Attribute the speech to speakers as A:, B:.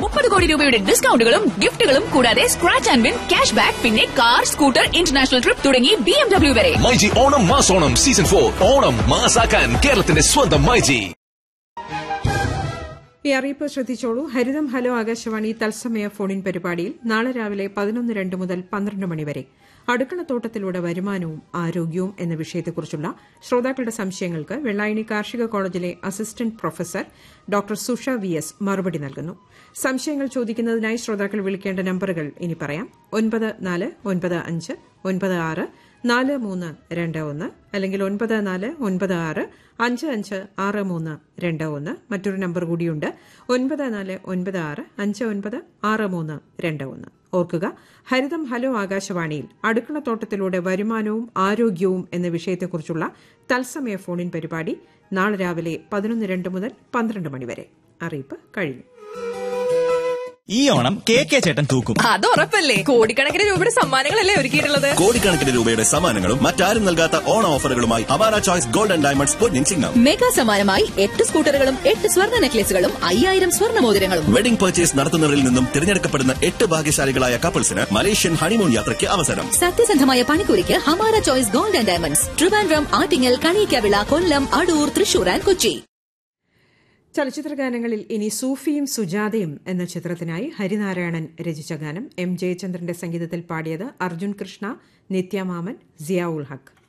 A: മുപ്പത് കോടി രൂപയുടെ ഡിസ്കൗണ്ടുകളും ഗിഫ്റ്റുകളും കൂടാതെ scratch and win cash back പിന്നെ കാർ സ്കൂട്ടർ ഇന്റർനാഷണൽ ട്രിപ്പ് തുടങ്ങി ബി എം ഡബ്ല്യു വരെ
B: മൈജി ഓണം മാസോണം സീസൺ ഫോർ ഓണം മാസാക്കാൻ കേരളത്തിന്റെ സ്വന്തം മൈജി
C: ഈ അറിയിപ്പ് ശ്രദ്ധിച്ചോളൂ ഹരിതം ഹലോ ആകാശവാണി തത്സമയ ഫോണിൻ പരിപാടിയിൽ നാളെ രാവിലെ പതിനൊന്ന് രണ്ട് മുതൽ പന്ത്രണ്ട് മണിവരെ അടുക്കളത്തോട്ടത്തിലൂടെ വരുമാനവും ആരോഗ്യവും എന്ന വിഷയത്തെക്കുറിച്ചുള്ള ശ്രോതാക്കളുടെ സംശയങ്ങൾക്ക് വെള്ളായണി കാർഷിക കോളേജിലെ assistant professor doctor Susha V S മറുപടി നൽകുന്നു സംശയങ്ങൾ ചോദിക്കുന്നതിനായി ശ്രോതാക്കൾ വിളിക്കേണ്ട നമ്പറുകൾ ഇനി പറയാം ഒൻപത് നാല് ഒൻപത് അഞ്ച് ഒൻപത് ആറ് നാല് മൂന്ന് രണ്ട് ഒന്ന് അല്ലെങ്കിൽ ഒൻപത് നാല് ഒൻപത് ആറ് അഞ്ച് അഞ്ച് ആറ് മൂന്ന് രണ്ട് ഒന്ന് മറ്റൊരു നമ്പർ കൂടിയുണ്ട് ഒൻപത് നാല് ഒൻപത് ആറ് അഞ്ച് ഒൻപത് ആറ് മൂന്ന് രണ്ട് ഒന്ന് ഓർക്കുക ഹരിതം ഹലോ ആകാശവാണിയിൽ അടുക്കളത്തോട്ടത്തിലൂടെ വരുമാനവും ആരോഗ്യവും എന്ന വിഷയത്തെക്കുറിച്ചുള്ള തത്സമയ ഫോണിൻ പരിപാടി നാളെ രാവിലെ പതിനൊന്ന് രണ്ട് മുതൽ പന്ത്രണ്ട് മണിവരെ അറിയിപ്പ് കഴിഞ്ഞു
D: ഈ ഓണം കെ കെ ചേട്ടൻ തൂക്കും
E: അത് ഉറപ്പല്ലേ കോടിക്കണക്കിന് രൂപയുടെ സമ്മാനങ്ങളല്ലേ ഒരുക്കിയിട്ടുള്ളത്
F: കോടിക്കണക്കിന് രൂപയുടെ സമ്മാനങ്ങളും മറ്റാരും നൽകാത്ത ഓണ ഓഫറുകളുമായി അവാര ചോയ്സ് ഗോൾഡൻ ഡയമണ്ട്സ് പൊന്നിൻ ചിങ്ങം
A: മെഗാ സമ്മാനമായി എട്ട് സ്കൂട്ടറുകളും എട്ട് സ്വർണ്ണ നെക്ലേസുകളും അയ്യായിരം സ്വർണ്ണ മോതിരങ്ങളും
F: വെഡിംഗ് പർച്ചേസ് നടത്തുന്നവരിൽ നിന്നും തിരഞ്ഞെടുക്കപ്പെടുന്ന എട്ട് ഭാഗ്യശാലികളായ കപ്പിൾസിന് മലേഷ്യൻ ഹണിമൂൺ യാത്രയ്ക്ക് അവസരം
A: സത്യസന്ധമായ പണിക്കൂലിക്ക് Hamara choice gold and diamonds Trivandrum Attingal Kaniyikkavila Kollam Adoor Thrissur and Kochi
C: ചലച്ചിത്ര ഗാനങ്ങളിൽ ഇനി സൂഫിയും സുജാതയും എന്ന ചിത്രത്തിനായി ഹരിനാരായണൻ രചിച്ച ഗാനം എം ജയചന്ദ്രന്റെ സംഗീതത്തിൽ പാടിയത് അർജുൻ കൃഷ്ണ നിത്യമാമൻ സിയാ ഉൽ ഹക്ക്